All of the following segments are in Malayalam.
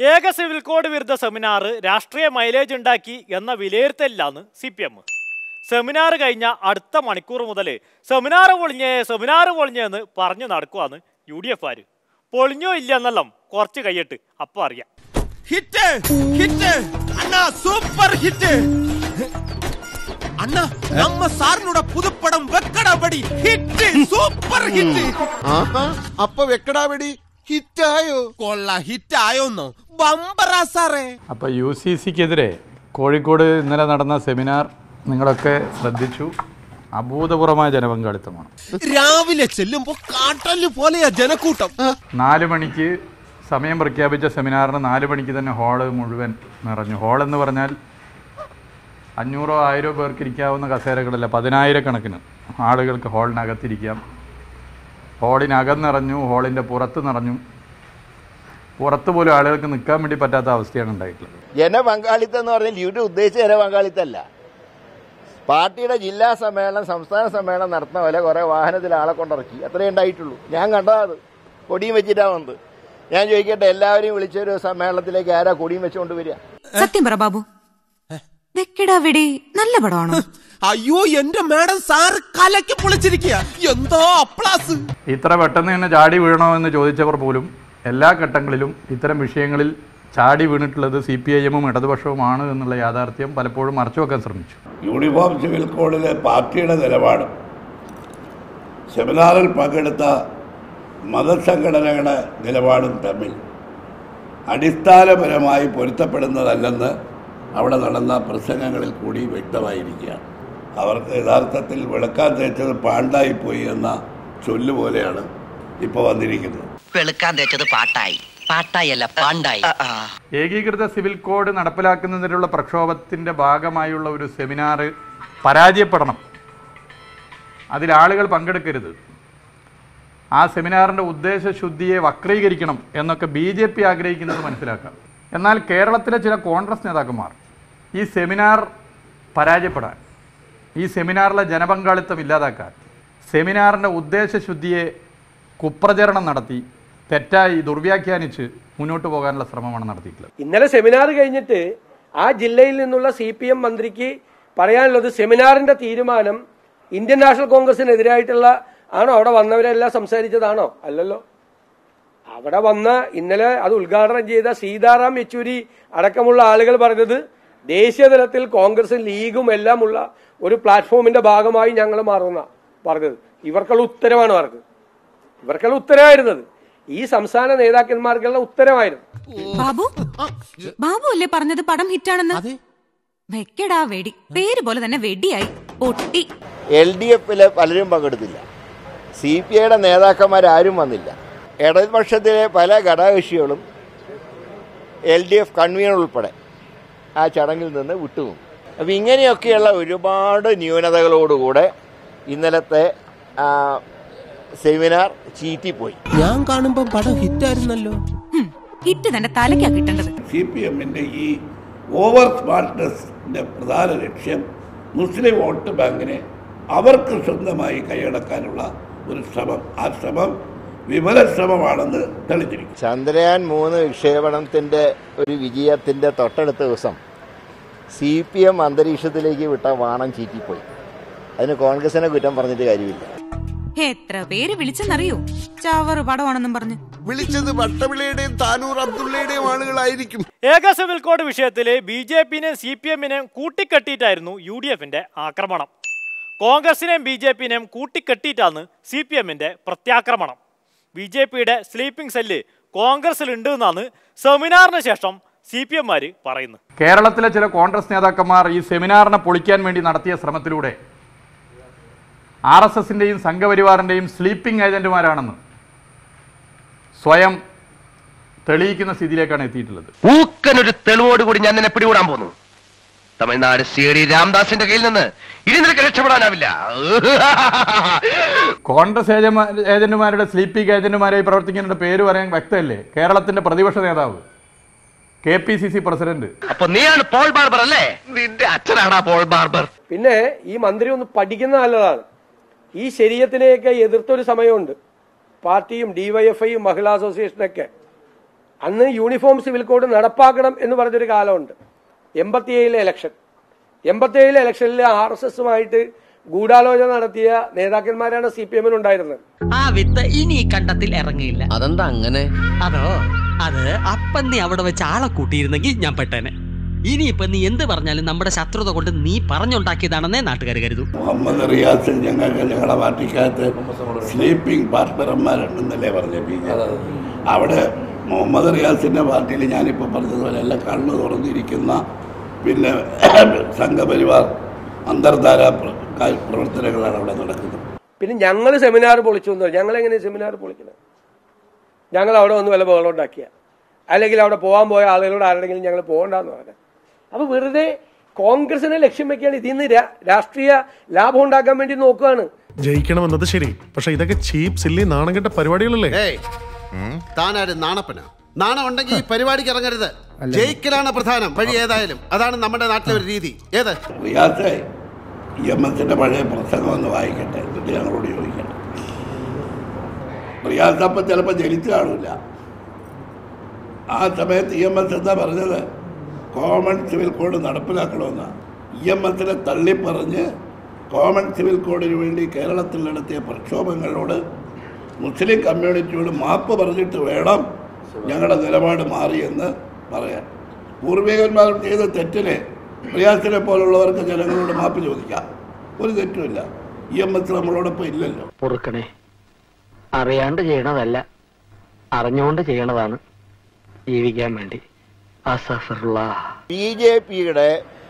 ഏക സിവിൽ കോഡ് വിരുദ്ധ സെമിനാർ രാഷ്ട്രീയ മൈലേജ് ഉണ്ടാക്കി എന്ന വിലയിരുത്തലിലാണ് സി പി എം സെമിനാർ കഴിഞ്ഞ അടുത്ത മണിക്കൂർ മുതൽ സെമിനാർ പൊളിഞ്ഞേ സെമിനാർ പൊളിഞ്ഞേന്ന് പറഞ്ഞു നടക്കുവാന്ന് യു ഡി എഫ് ആര് പൊളിഞ്ഞോ ഇല്ല എന്നെല്ലാം കുറച്ച് കഴിയട്ട് അപ്പം അറിയാം ഹിറ്റ് ഹിറ്റ് അണ്ണാ സൂപ്പർ ഹിറ്റ് അണ്ണാ നമ്മ സാറിനോட പുതുപ്പടം വെക്കടപടി ഹിറ്റ് സൂപ്പർ ഹിറ്റ് ആഹാ അപ്പൊ വെക്കടാവെടി ഹിറ്റായോ കൊള്ള ഹിറ്റ് ആയോന്നോ ബമ്പറാ സാറേ അപ്പോൾ യു സി സിക്കെതിരെ കോഴിക്കോട് ഇന്നലെ നടന്ന സെമിനാർ നിങ്ങളൊക്കെ ശ്രദ്ധിച്ചു അഭൂതപൂർവമായ ജനപങ്കാളിത്തമാണ് രാവിലെ ചെല്ലുമ്പോ കാട്ടല് പോലെയാ ജനക്കൂട്ടം നാല് മണിക്ക് സമയം പ്രഖ്യാപിച്ച സെമിനാറിന് നാല് മണിക്ക് തന്നെ ഹാള് മുഴുവൻ നിറഞ്ഞു ഹാൾ എന്ന് പറഞ്ഞാൽ അഞ്ഞൂറോ ആയിരോ പേർക്ക് ഇരിക്കാവുന്ന കസേരകളല്ല പതിനായിരക്കണക്കിന് ആളുകൾക്ക് ഹാളിനകത്തിരിക്കാം ഹാളിനകം നിറഞ്ഞു ഹാളിൻ്റെ പുറത്ത് നിറഞ്ഞു പുറത്ത് പോലും ആളുകൾക്ക് നിൽക്കാൻ വേണ്ടി പറ്റാത്ത അവസ്ഥയാണ് ഉണ്ടായിട്ടുള്ളത് ജനപങ്കാളിത്തം എന്ന് പറഞ്ഞാൽ ഇവിടെ ഉദ്ദേശിച്ച ജനപങ്കാളിത്തമല്ല പാർട്ടിയുടെ ജില്ലാ സമ്മേളനം സംസ്ഥാന സമ്മേളനം നടത്തുന്ന പോലെ കുറെ വാഹനത്തിൽ ആളെ കൊണ്ടിറക്കി അത്രേ ഉണ്ടായിട്ടുള്ളൂ ഞാൻ കണ്ടതാ അത് കൊടിയും വെച്ചിട്ടാ വന്നത് ഞാൻ ചോദിക്കട്ടെ എല്ലാവരെയും വിളിച്ചൊരു സമ്മേളനത്തിലേക്ക് ആരാ കൊടിയും വെച്ചുകൊണ്ട് വരിക സത്യം പറ ബാബു വെക്കടാ വെടി നല്ല പടമാണോ അയ്യോ എന്റെ മാഡം സാറ് കലക്കി പൊളിച്ചിരിക്കുക എന്തോ അപ്ലാസ് ഇത്ര പെട്ടെന്ന് തന്നെ ചാടി വീഴണോ എന്ന് ചോദിച്ചവർ പോലും എല്ലാ ഘട്ടങ്ങളിലും ഇത്തരം വിഷയങ്ങളിൽ ചാടി വീണിട്ടുള്ളത് സി പി ഐ എമ്മും ഇടതുപക്ഷവുമാണ് എന്നുള്ള യാഥാർത്ഥ്യം പലപ്പോഴും മറച്ചുവെക്കാൻ ശ്രമിച്ചു യൂണിഫോം സിവിൽ കോഡിലെ പാർട്ടിയുടെ നിലപാട് സെമിനാറിൽ പങ്കെടുത്ത മതസംഘടനകളുടെ നിലപാടും തമ്മിൽ അടിസ്ഥാനപരമായി പൊരുത്തപ്പെടുന്നതല്ലെന്ന് അവിടെ നടന്ന പ്രസംഗങ്ങളിൽ കൂടി വ്യക്തമായിരിക്കുകയാണ് അവർക്ക് യഥാർത്ഥത്തിൽ വെളുക്കാൻ തേച്ചത് പാണ്ടായിപ്പോയി എന്ന ചൊല്ലുപോലെയാണ് ഇപ്പോൾ വന്നിരിക്കുന്നത് വെളുക്കാൻ തേച്ചത് പാട്ടായി പാട്ടായി അല്ല പാണ്ടായി ഏകീകൃത സിവിൽ കോഡ് നടപ്പിലാക്കുന്നതിനുള്ള പ്രക്ഷോഭത്തിൻ്റെ ഭാഗമായുള്ള ഒരു സെമിനാർ പരാജയപ്പെടണം അതിൽ ആളുകൾ പങ്കെടുക്കരുത് ആ സെമിനാറിൻ്റെ ഉദ്ദേശശുദ്ധിയെ വക്രീകരിക്കണം എന്നൊക്കെ ബി ജെ പി ആഗ്രഹിക്കുന്നത് മനസ്സിലാക്കാം എന്നാൽ കേരളത്തിലെ ചില കോൺഗ്രസ് നേതാക്കന്മാർ ഈ സെമിനാർ പരാജയപ്പെടാൻ ഈ സെമിനാറിലെ ജനപങ്കാളിത്തം ഇല്ലാതാക്കാൻ സെമിനാറിൻ്റെ ഉദ്ദേശശുദ്ധിയെ കുപ്രചരണം നടത്തി തെറ്റായി ദുർവ്യാഖ്യാനിച്ച് മുന്നോട്ട് പോകാനുള്ള ശ്രമമാണ് നടത്തിയിട്ടുള്ളത് ഇന്നലെ സെമിനാർ കഴിഞ്ഞിട്ട് ആ ജില്ലയിൽ നിന്നുള്ള സി പി എം മന്ത്രിക്ക് പറയാനുള്ളത് സെമിനാറിന്റെ തീരുമാനം ഇന്ത്യൻ നാഷണൽ കോൺഗ്രസിനെതിരായിട്ടുള്ള ആണോ അവിടെ വന്നവരെല്ലാം സംസാരിച്ചതാണോ അല്ലല്ലോ അവിടെ വന്ന ഇന്നലെ അത് ഉദ്ഘാടനം ചെയ്ത സീതാറാം യെച്ചൂരി അടക്കമുള്ള ആളുകൾ പറഞ്ഞത് ദേശീയ തലത്തിൽ കോൺഗ്രസും ലീഗും എല്ലാമുള്ള ഒരു പ്ലാറ്റ്ഫോമിന്റെ ഭാഗമായി ഞങ്ങൾ മാറുന്ന പറഞ്ഞത് ഇവർക്കുള്ള ഉത്തരവാണ് പറഞ്ഞത് ഇവർക്കുള്ള ഉത്തരവായിരുന്നത് ഈ സംസ്ഥാന നേതാക്കന്മാർക്കുള്ള ഉത്തരമായിരുന്നു ബാബു ബാബു അല്ലേ പറഞ്ഞത് പടം ഹിറ്റാണെന്ന് വെക്കടാ വെടി പേര് പോലെ തന്നെ വെടിയായി പൊട്ടി എൽ ഡി എഫിലെ പലരും പങ്കെടുത്തില്ല സി പി ഐയുടെ നേതാക്കന്മാരാരും വന്നില്ല ഇടതുപക്ഷത്തിലെ പല ഘടകകക്ഷികളും എൽ ഡി എഫ് കൺവീനർ ഉൾപ്പെടെ ആ ചടങ്ങിൽ നിന്ന് വിട്ടുനിന്നു അപ്പം ഇങ്ങനെയൊക്കെയുള്ള ഒരുപാട് ന്യൂനതകളോടുകൂടെ ഇന്നലത്തെ ആ, സെമിനാർ ചീറ്റിപ്പോയി ഞാൻ കാണുമ്പോ പടം ഹിറ്റായിരുന്നല്ലോ ഹും, ഹിറ്റ് തന്നെ തലയ്ക്കാ കിട്ടേണ്ടത് സി പി എമ്മിൻ്റെ ഈ ഓവർ സ്മാർട്ട്നെസ്സിൻ്റെ പ്രധാന ലക്ഷ്യം മുസ്ലിം വോട്ട് ബാങ്കിനെ അവർക്ക് സ്വന്തമായി കൈയടക്കാനുള്ള ഒരു ശ്രമം ആ ശ്രമം വിമല ശ്രമമാണെന്ന് തെളിഞ്ഞിരിക്കും ചന്ദ്രയാൻ മൂന്ന് വിക്ഷേപണത്തിന്റെ ഒരു വിജയത്തിന്റെ തൊട്ടടുത്ത ദിവസം സി പി എം അന്തരീക്ഷത്തിലേക്ക് വിട്ട വാണം ചീറ്റിപ്പോയി അതിന് കോൺഗ്രസിനെ കുറ്റം പറഞ്ഞിട്ട് കാര്യമില്ല എത്ര പേര് വിളിച്ചെന്നറിയോ ചവറ് പടമാണെന്നും പറഞ്ഞ് വിളിച്ചത് വട്ടവിളയുടെയും താനൂർ അബ്ദുള്ളയുടെയും ആളുകളായിരിക്കും ഏക സിവിൽ കോഡ് വിഷയത്തിൽ ബി ജെ പിനെയും സി പി എമ്മിനെയും കൂട്ടിക്കെട്ടിയിട്ടായിരുന്നു യു ഡി എഫിന്റെ ആക്രമണം കോൺഗ്രസിനെയും ബി ജെ പിനെയും കൂട്ടിക്കെട്ടിയിട്ടാണ് സി പി എമ്മിന്റെ പ്രത്യാക്രമണം ബി ജെ പിയുടെ സ്ലീപ്പിംഗ് സെല്ല് കോൺഗ്രസിലുണ്ട് എന്നാണ് സെമിനാറിന് ശേഷം സി പി എമ്മാർ പറയുന്നത് കേരളത്തിലെ ചില കോൺഗ്രസ് നേതാക്കന്മാർ ഈ സെമിനാറിനെ പൊളിക്കാൻ വേണ്ടി നടത്തിയ ശ്രമത്തിലൂടെ ആർ എസ് എസിൻ്റെയും സംഘപരിവാറിൻ്റെയും സ്ലീപ്പിംഗ് ഏജന്റുമാരാണെന്ന് സ്വയം തെളിയിക്കുന്ന സ്ഥിതിയിലേക്കാണ് എത്തിയിട്ടുള്ളത് ഊക്കനൊരു തെളിവോട് കൂടി ഞാൻ നിന്നെ പിടികൂടാൻ പോന്നു തമിഴ്നാട് സി ഡി രാംദാസിന്റെ കയ്യിൽ നിന്ന് ഇനി നിനക്ക് രക്ഷപ്പെടാനാവില്ല കോൺഗ്രസ് ഏജന്മാ ഏജന്റുമാരുടെ സ്ലീപ്പിംഗ് ഏജന്റുമാരായി പ്രവർത്തിക്കുന്നവരുടെ പേര് പറയാൻ വ്യക്തമല്ലേ കേരളത്തിന്റെ പ്രതിപക്ഷ നേതാവ് K P C C president അപ്പൊ നീയാണ് പോൾ ബാർബർ അല്ലേ നിന്റെ അച്ഛനാടാ പോൾ ബാർബർ പിന്നെ ഈ മന്ത്രി ഒന്ന് പഠിക്കുന്ന നല്ലതാണ് ഈ ശരീരത്തിനെയൊക്കെ എതിർത്തൊരു സമയമുണ്ട് പാർട്ടിയും ഡിവൈഎഫ്ഐയും മഹിളാ അസോസിയേഷനൊക്കെ അന്ന് യൂണിഫോം സിവിൽ കോഡ് നടപ്പാക്കണം എന്ന് പറഞ്ഞൊരു കാലമുണ്ട് എൺപത്തിയേഴിലെ ഇലക്ഷൻ എൺപത്തിയേഴിലെ ഇലക്ഷനിൽ ആർ എസ് എസുമായിട്ട് ഗൂഢാലോചന നടത്തിയ നേതാക്കന്മാരാണ് സി പി എമ്മിനുണ്ടായിരുന്നത് ആ വിത്ത് ഇനി ഈ കണ്ടത്തിൽ ഇറങ്ങിയില്ല അതെന്താ അങ്ങനെ അതോ അത് അപ്പം നീ അവിടെ വെച്ച് ആളെ കൂട്ടിയിരുന്നെങ്കിൽ ഞാൻ പെട്ടേനെ ഇനിയിപ്പൊ നീ എന്ത് പറഞ്ഞാലും നമ്മുടെ ശത്രുത കൊണ്ട് നീ പറഞ്ഞുണ്ടാക്കിയതാണെന്നേ നാട്ടുകാർ കരുതൂ മുഹമ്മദ് റിയാസ് ഞങ്ങൾക്ക് ഞങ്ങളുടെ പാർട്ടിക്കകത്ത് സ്ലീപ്പിംഗ് പാർട്ട്ണർമാരുണ്ടെന്നല്ലേ പറഞ്ഞ പി ജെ അവിടെ മുഹമ്മദ് റിയാസിൻ്റെ പാർട്ടിയിൽ ഞാനിപ്പോൾ പറഞ്ഞതുപോലെ എല്ലാം കണ്ണു തുറന്നിരിക്കുന്ന പിന്നെ സംഘപരിവാർ അന്തർധാര പ്ര- ക- പ്രവർത്തനങ്ങളാണ് അവിടെ നടക്കുന്നത് പിന്നെ ഞങ്ങൾ സെമിനാർ പൊളിച്ചു എന്ന് പറയും. ഞങ്ങൾ എങ്ങനെ സെമിനാർ പൊളിക്കുന്നത് ഞങ്ങൾ അവിടെ വന്ന് വല്ല ബഹളം ഉണ്ടാക്കിയ അല്ലെങ്കിൽ അവിടെ പോകാൻ പോയ ആളുകളോട് ആരുടെങ്കിലും ഞങ്ങൾ പോകണ്ടെന്ന് പറഞ്ഞു അപ്പൊ വെറുതെ കോൺഗ്രസിനെ ലക്ഷ്യം വെക്കുകയാണ് ഇതിൽ നിന്ന് രാ- രാഷ്ട്രീയ ലാഭം ഉണ്ടാക്കാൻ വേണ്ടി നോക്കുകയാണ് ജയിക്കണമെന്നത് ശരി പക്ഷെ ഇതൊക്കെ ചീപ്പ് സില്ലി നാണം കെട്ട പരിപാടികളല്ലേ താനാര് നാണപ്പന നാണം ഉണ്ടെങ്കിൽ ഈ പരിപാടിക്ക് ഇറങ്ങരുത് ജയിക്കലാണ് പ്രധാനം വഴി ഏതായാലും അതാണ് നമ്മുടെ നാട്ടിലെ ഒരു രീതി ഏത് റിയാസേ ഇ എം എസിൻ്റെ പഴയ പ്രസംഗം ഒന്ന് വായിക്കട്ടെ എന്നിട്ട് ഞങ്ങളോട് ചോദിക്കട്ടെ റിയാസ് അപ്പം ചിലപ്പോൾ ജനിച്ചു കാണില്ല ആ സമയത്ത് ഇ എം എസ് എന്താ പറഞ്ഞത് കോമൺ സിവിൽ കോഡ് നടപ്പിലാക്കണമെന്നാണ് ഇ എം എസിനെ തള്ളിപ്പറഞ്ഞ് കോമൺ സിവിൽ കോഡിന് വേണ്ടി കേരളത്തിൽ നടത്തിയ പ്രക്ഷോഭങ്ങളോട് മുസ്ലിം കമ്മ്യൂണിറ്റിയോട് മാപ്പ് പറഞ്ഞിട്ട് വേണം ഞങ്ങളുടെ നിലപാട് മാറിയെന്ന് പറയാൻ പൂർവികന്മാർ ചെയ്ത തെറ്റിന് റിയാസിനെ പോലുള്ളവർക്ക് ജനങ്ങളോട് മാപ്പ് ചോദിക്കാം ഒരു തെറ്റുമില്ല ഇ എം എസ് നമ്മളോടൊപ്പം ഇല്ലല്ലോ പൊറുക്കണേ അറിയാണ്ട് ചെയ്യണതല്ല അറിഞ്ഞുകൊണ്ട് ചെയ്യണതാണ് ജീവിക്കാൻ വേണ്ടി അസഫറുള്ള ബി ജെ പിയുടെ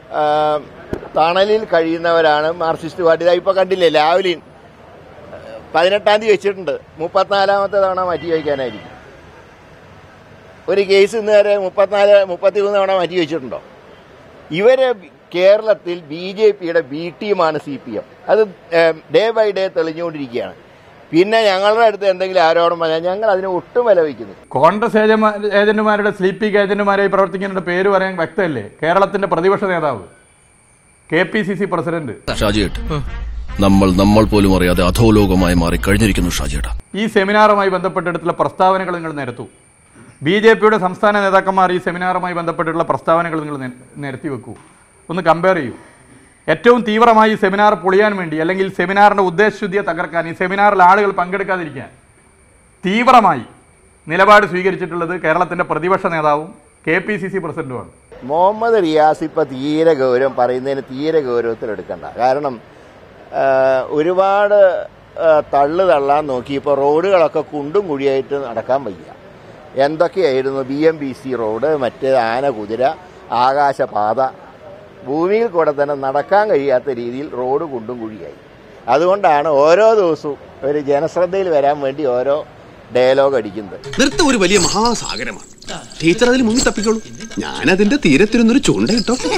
തണലിൽ കഴിയുന്നവരാണ് മാർക്സിസ്റ്റ് പാർട്ടി ഇതാ ഇപ്പൊ കണ്ടില്ലേ ലാവ്ലിൻ പതിനെട്ടാം തീയതി വെച്ചിട്ടുണ്ട് മുപ്പത്തിനാലാമത്തെ തവണ മാറ്റി വയ്ക്കാനായിരിക്കും ഒരു കേസ് ഇന്ന് വരെ മുപ്പത്തിനാല് മുപ്പത്തിമൂന്ന് തവണ മാറ്റി വെച്ചിട്ടുണ്ടോ ഇവര് കേരളത്തിൽ ബി ജെ പിയുടെ ബി ടീമാണ് സി പി എം അത് ഡേ ബൈ ഡേ തെളിഞ്ഞുകൊണ്ടിരിക്കുകയാണ് പിന്നെ ഞങ്ങളുടെ അടുത്ത് എന്തെങ്കിലും ആരോപണം പറഞ്ഞാൽ ഞങ്ങൾ അതിന് ഒട്ടും വില വയ്ക്കുന്നു കോൺഗ്രസ് ഏജന്മാ- ഏജന്റുമാരുടെ സ്ലീപ്പിംഗ് ഏജന്റുമാരായി പ്രവർത്തിക്കുന്നതിന്റെ പേര് പറയാൻ വ്യക്തമല്ലേ കേരളത്തിന്റെ പ്രതിപക്ഷ നേതാവ് K P C C president ഷാജിയേട്ട് നമ്മൾ നമ്മൾ പോലും അറിയാതെ അധോലോകമായി മാറി കഴിഞ്ഞിരിക്കുന്നു ഷാജിയേട്ടാ ഈ സെമിനാറുമായി ബന്ധപ്പെട്ടെടുത്തുള്ള പ്രസ്താവനകൾ നിങ്ങൾ നിരത്തു ബി ജെ പിയുടെ സംസ്ഥാന നേതാക്കന്മാർ ഈ സെമിനാറുമായി ബന്ധപ്പെട്ടിട്ടുള്ള പ്രസ്താവനകൾ നിങ്ങൾ നി- നിരത്തി വെക്കൂ ഒന്ന് കമ്പയർ ചെയ്യൂ ഏറ്റവും തീവ്രമായി ഈ സെമിനാർ പൊളിയാൻ വേണ്ടി അല്ലെങ്കിൽ സെമിനാറിന്റെ ഉദ്ദേശശുദ്ധിയെ തകർക്കാൻ ഈ സെമിനാറിൽ ആളുകൾ പങ്കെടുക്കാതിരിക്കാൻ തീവ്രമായി നിലപാട് സ്വീകരിച്ചിട്ടുള്ളത് കേരളത്തിന്റെ പ്രതിപക്ഷ നേതാവും കെ പി സി സി പ്രസിഡന്റുമാണ് മുഹമ്മദ് റിയാസ് ഇപ്പൊ തീരെ ഗൗരവം പറയുന്നതിന് തീരെ ഗൗരവത്തിൽ എടുക്കണ്ട കാരണം ആ, ഒരുപാട് ആ, തള്ളു തള്ളാൻ നോക്കി ഇപ്പോൾ റോഡുകളൊക്കെ കുണ്ടും കുഴിയായിട്ട് നടക്കാൻ വയ്യ എന്തൊക്കെയായിരുന്നു B M B C road മറ്റ് ആന കുതിര ആകാശപാത ഭൂമിയിൽ കൂടെ തന്നെ നടക്കാൻ കഴിയാത്ത രീതിയിൽ റോഡ് കുണ്ടും കുഴിയായി അതുകൊണ്ടാണ് ഓരോ ദിവസവും ഒരു ജനശ്രദ്ധയിൽ വരാൻ വേണ്ടി ഓരോ ഡയലോഗ് അടിക്കുന്നത് നൃത്തം ഒരു വലിയ മഹാസാഗരമാണ് ടീച്ചർ അതിൽ മുങ്ങി തപ്പിക്കോളൂ ഞാൻ അതിന്റെ തീരത്തിരുന്നൊരു ചൂണ്ടയിട്ടോ